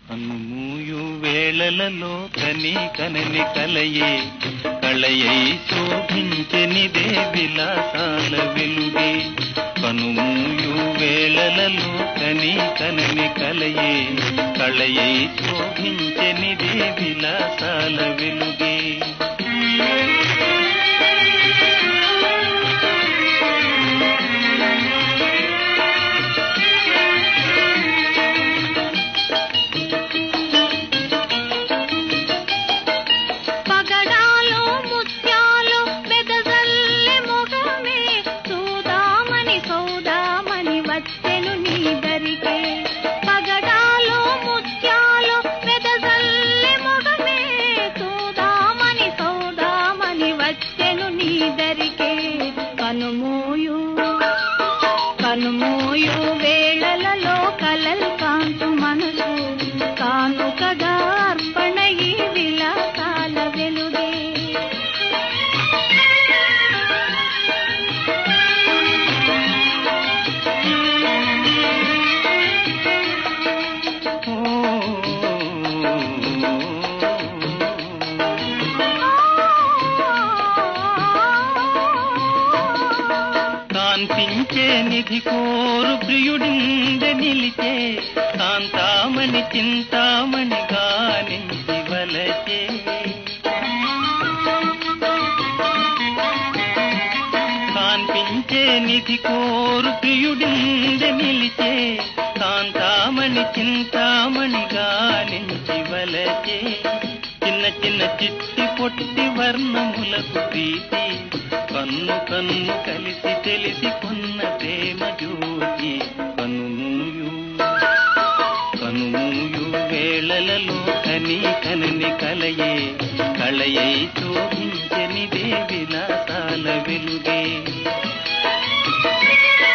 కనుమూయు వేళలలో కని కనని కలయే కళయై శోభించనిదే విలాసాల వెలుగే కనుమూయు వేళలలో కని కనని కలయే కళయై శోభించనిదే విలాసాల వెలుగే పగడాలు ముత్యాలు వెదజల్లె మొగమే చూదామని సౌదామని వచ్చెను నీ దరికే పగడాలు ముత్యాలు వెదజల్లె మొగమే చూదామని సౌదామని వచ్చెను నీ దరికే కనుమోయు కనుమోయు వేళలలో కలల్ కాంతు మనసు కానుకగా అర్పణ ఈ విలాసాల వెలుగే కాంతించే నిధి కోరు ప్రియుడిందె నిలిచే కాంతామణి చింతామణి గానించి వలచే కాంతించే నిధి కోరు ప్రియుడిందె నిలిచే కాంతామణి చింతామణి గానించి వలచే చిన్న చిన్న చిట్టి పొట్టి వర్ణములకు ప్రీతి కన్ను కన్ను కలిసి తెలిసి కొన్న ప్రేమ జ్యోతి కనుమూయు కనుమూయు వేళలలో కని కనని కలయే కళయై శోభించనిదే విలాసాల వెలుగే